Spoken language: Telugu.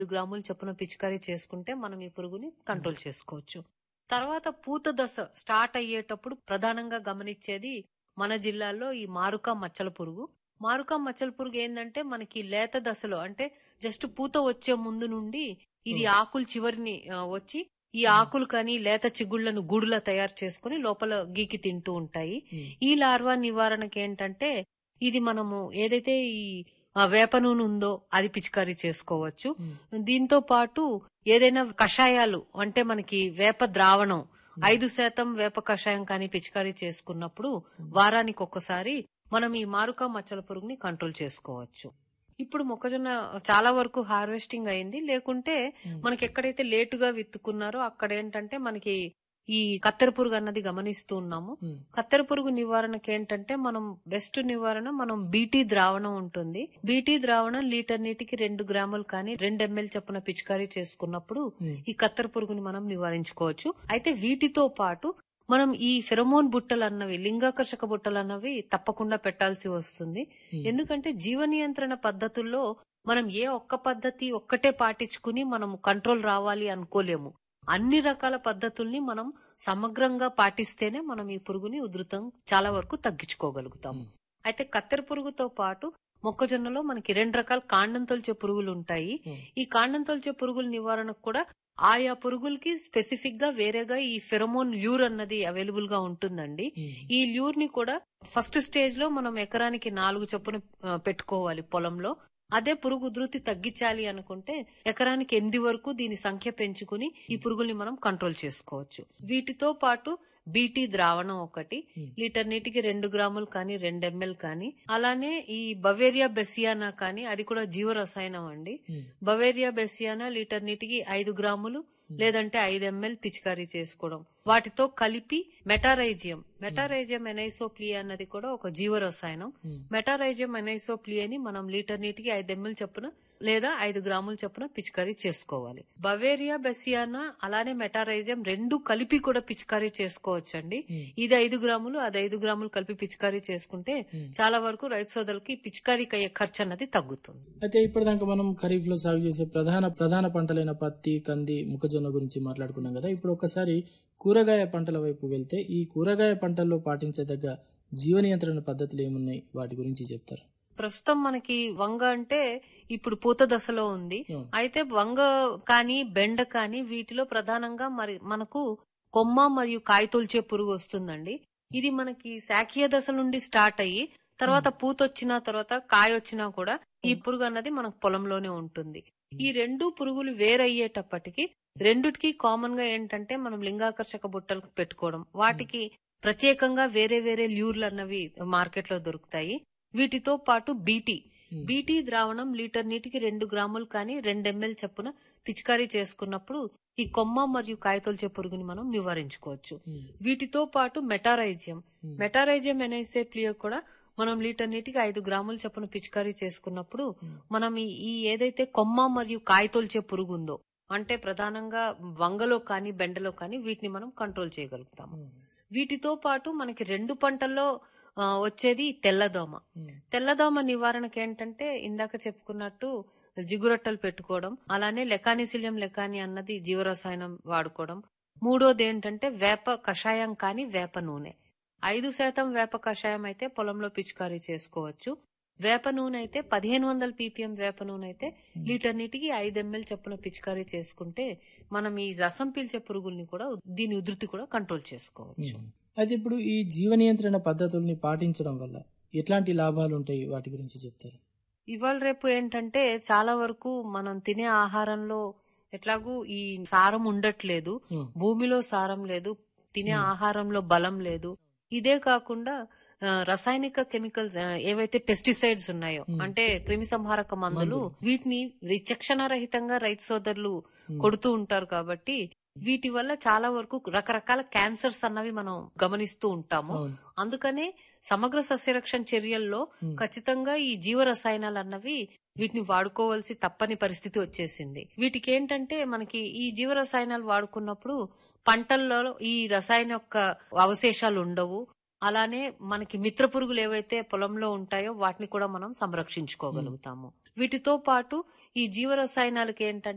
గ్రాములు చొప్పున పిచికారీ చేసుకుంటే మనం ఈ పురుగుని కంట్రోల్ చేసుకోవచ్చు తర్వాత పూత దశ స్టార్ట్ అయ్యేటప్పుడు ప్రధానంగా గమనించేది మన జిల్లాలో ఈ మారుక మచ్చల పురుగు మారుక మచ్చల పురుగు ఏంటంటే మనకి లేత దశలో అంటే జస్ట్ పూత వచ్చే ముందు నుండి ఇది ఆకులు చివరిని ఆ, వచ్చి ఈ ఆకులు కానీ లేత చిగుళ్లను గూడులా తయారు చేసుకుని లోపల గీకి తింటూ ఉంటాయి ఈ లార్వా నివారణకి ఏంటంటే ఇది మనము ఏదైతే ఈ ఆ, వేప నూనె ఉందో అది పిచికారీ చేసుకోవచ్చు దీంతో పాటు ఏదైనా కషాయాలు అంటే మనకి వేప ద్రావణం ఐదు శాతం వేప కషాయం కానీ పిచికారీ చేసుకున్నప్పుడు వారానికి ఒక్కసారి మనం ఈ మారుకా మచ్చల పురుగుని కంట్రోల్ చేసుకోవచ్చు ఇప్పుడు మొక్కజొన్న చాలా వరకు హార్వెస్టింగ్ అయింది లేకుంటే మనకి ఎక్కడైతే లేటుగా విత్తుకున్నారో అక్కడ ఏంటంటే మనకి ఈ కత్తెర పురుగు అన్నది గమనిస్తూ ఉన్నాము కత్తెర పురుగు నివారణకి ఏంటంటే మనం బెస్ట్ నివారణ మనం బీటీ ద్రావణం ఉంటుంది బీటీ ద్రావణం లీటర్ నీటికి రెండు గ్రాములు కానీ రెండు ఎంఎల్ చొప్పున పిచికారీ చేసుకున్నప్పుడు ఈ కత్తెర పురుగుని మనం నివారించుకోవచ్చు అయితే వీటితో పాటు మనం ఈ ఫెరమోన్ బుట్టలు అన్నవి లింగాకర్షక బుట్టలు అన్నవి తప్పకుండా పెట్టాల్సి వస్తుంది ఎందుకంటే జీవ నియంత్రణ పద్ధతుల్లో మనం ఏ ఒక్క పద్ధతి ఒక్కటే పాటించుకుని మనం కంట్రోల్ రావాలి అనుకోలేము అన్ని రకాల పద్ధతుల్ని మనం సమగ్రంగా పాటిస్తేనే మనం ఈ పురుగుని ఉధృతం చాలా వరకు తగ్గించుకోగలుగుతాం అయితే కత్తెర పురుగుతో పాటు మొక్కజొన్నలో మనకి రెండు రకాల కాండం తొలిచే పురుగులు ఉంటాయి ఈ కాండం తొలిచే పురుగుల నివారణకు కూడా ఆయా పురుగులకి స్పెసిఫిక్ గా వేరేగా ఈ ఫెరమోన్ ల్యూర్ అన్నది అవైలబుల్ గా ఉంటుందండి ఈ ల్యూర్ ని కూడా ఫస్ట్ స్టేజ్ లో మనం ఎకరానికి నాలుగు చొప్పున ఆ, పెట్టుకోవాలి పొలంలో అదే పురుగు ఉధృతి తగ్గించాలి అనుకుంటే ఎకరానికి ఎనిమిది వరకు దీని సంఖ్య పెంచుకుని ఈ పురుగుల్ని మనం కంట్రోల్ చేసుకోవచ్చు వీటితో పాటు బీటీ ద్రావణం ఒకటి లీటర్ నీటికి రెండు గ్రాములు కానీ రెండు ఎంఎల్ కానీ అలానే ఈ బవేరియా బెసియానా కానీ అది కూడా జీవ రసాయనం అండి బవేరియా బెసియానా లీటర్ నీటికి ఐదు గ్రాములు లేదంటే ఐదు ఎంఎల్ పిచికారీ చేసుకోవడం వాటితో కలిపి మెటారైజియం మెటారైజియం ఎనైసోప్లియా అన్నది కూడా ఒక జీవ రసాయనం మెటారైజియం ఎనైసోప్లియాని మనం లీటర్ నీటికి ఐదు ఎంఎల్ చొప్పున లేదా ఐదు గ్రాముల చొప్పున పిచికారీ చేసుకోవాలి బవేరియా బెసియానా అలానే మెటారైజియం రెండు కలిపి కూడా పిచికారీ చేసుకోవచ్చండి ఇది ఐదు గ్రాములు అది ఐదు గ్రాములు కలిపి పిచికారీ చేసుకుంటే చాలా వరకు రైతు సోదరులకి పిచికారీకి అయ్యే ఖర్చు అన్నది తగ్గుతుంది అయితే ఇప్పటిదాకా మనం ఖరీఫ్ లో సాగు చేసే ప్రధాన ప్రధాన పంటలైన పత్తి కంది మొక్కజొన్న గురించి మాట్లాడుకున్నాం కదా ఇప్పుడు ఒకసారి కూరగాయ పంటల వైపు వెళ్తే ఈ కూరగాయ పంటల్లో పాటించదగ్గ జీవ నియంత్రణ పద్ధతులు ఏమున్నాయి వాటి గురించి చెప్తారు ప్రస్తుతం మనకి వంగ అంటే ఇప్పుడు పూత దశలో ఉంది అవును. అయితే వంగ కానీ బెండ కానీ వీటిలో ప్రధానంగా మరి మనకు కొమ్మ మరియు కాయతొల్చే పురుగు వస్తుందండి ఇది మనకి శాఖీయ దశ నుండి స్టార్ట్ అయ్యి తర్వాత పూత వచ్చిన తర్వాత కాయ వచ్చినా కూడా ఈ పురుగు అన్నది మనకు పొలంలోనే ఉంటుంది ఈ రెండు పురుగులు వేరయ్యేటప్పటికి రెండుటికి కామన్ గా ఏంటంటే మనం లింగాకర్షక బుట్టలు పెట్టుకోవడం వాటికి ప్రత్యేకంగా వేరే వేరే ల్యూర్లు అన్నవి మార్కెట్ లో దొరుకుతాయి వీటితో పాటు బీటీ బీటీ ద్రావణం లీటర్ నీటికి రెండు గ్రాములు కానీ రెండు ఎంఎల్ చప్పున పిచికారీ చేసుకున్నప్పుడు ఈ కొమ్మ మరియు కాయతొలిచే పురుగుని మనం నివారించుకోవచ్చు వీటితో పాటు మెటారైజియం మెటారైజియం ఎనైసేప్లియో కూడా మనం లీటర్ నీటికి ఐదు గ్రాముల చప్పున పిచికారీ చేసుకున్నప్పుడు మనం ఈ ఈ ఏదైతే కొమ్మ మరియు కాయతొలిచే పురుగు ఉందో అంటే ప్రధానంగా వంగలో కానీ బెండలో కానీ వీటిని మనం కంట్రోల్ చేయగలుగుతాము వీటితో పాటు మనకి రెండు పంటల్లో ఆ, వచ్చేది తెల్లదోమ తెల్లదోమ నివారణకి ఏంటంటే ఇందాక చెప్పుకున్నట్టు జిగురొట్టలు పెట్టుకోవడం అలానే లెకానిసిలియం లెకాని అన్నది జీవరసాయనం వాడుకోవడం మూడోది ఏంటంటే వేప కషాయం కానీ వేప నూనె ఐదు శాతం వేప కషాయం అయితే పొలంలో పిచికారీ చేసుకోవచ్చు వేప నూనె అయితే పదిహేను వందల పీపీఎం వేప నూనె అయితే లీటర్ నీటికి ఐదు ఎంఎల్ చొప్పున పిచికారీ చేసుకుంటే మనం ఈ రసం పీల్చే పురుగుల్ని కూడా దీని ఉధృతి కూడా కంట్రోల్ చేసుకోవచ్చు అయితే ఇప్పుడు ఈ జీవ నియంత్రణ పద్ధతుల్ని పాటించడం వల్ల ఎట్లాంటి లాభాలు ఉంటాయి వాటి గురించి చెప్తారు ఇవాళ రేపు ఏంటంటే చాలా వరకు మనం తినే ఆహారంలో ఎట్లాగూ ఈ సారం ఉండట్లేదు Hmm. భూమిలో సారం లేదు తినే ఆహారంలో బలం లేదు ఇదే కాకుండా ఆ, రసాయనిక కెమికల్స్ ఆ, ఏవైతే పెస్టిసైడ్స్ ఉన్నాయో అంటే క్రిమి సంహారక మందులు వీటిని విచక్షణ రహితంగా రైతు సోదరులు కొడుతూ ఉంటారు కాబట్టి వీటి వల్ల చాలా వరకు రకరకాల క్యాన్సర్స్ అన్నవి మనం గమనిస్తూ ఉంటాము అవును. అందుకనే సమగ్ర సస్యరక్షణ చర్యల్లో ఖచ్చితంగా ఈ జీవ రసాయనాలు అన్నవి వీటిని వాడుకోవాల్సి తప్పని పరిస్థితి వచ్చేసింది వీటికి ఏంటంటే మనకి ఈ జీవ రసాయనాలు వాడుకున్నప్పుడు పంటల్లో ఈ రసాయన యొక్క అవశేషాలు ఉండవు అలానే మనకి మిత్ర పురుగులు ఏవైతే పొలంలో ఉంటాయో వాటిని కూడా మనం సంరక్షించుకోగలుగుతాము వీటితో పాటు ఈ జీవ రసాయనాలకి ఏంటంటే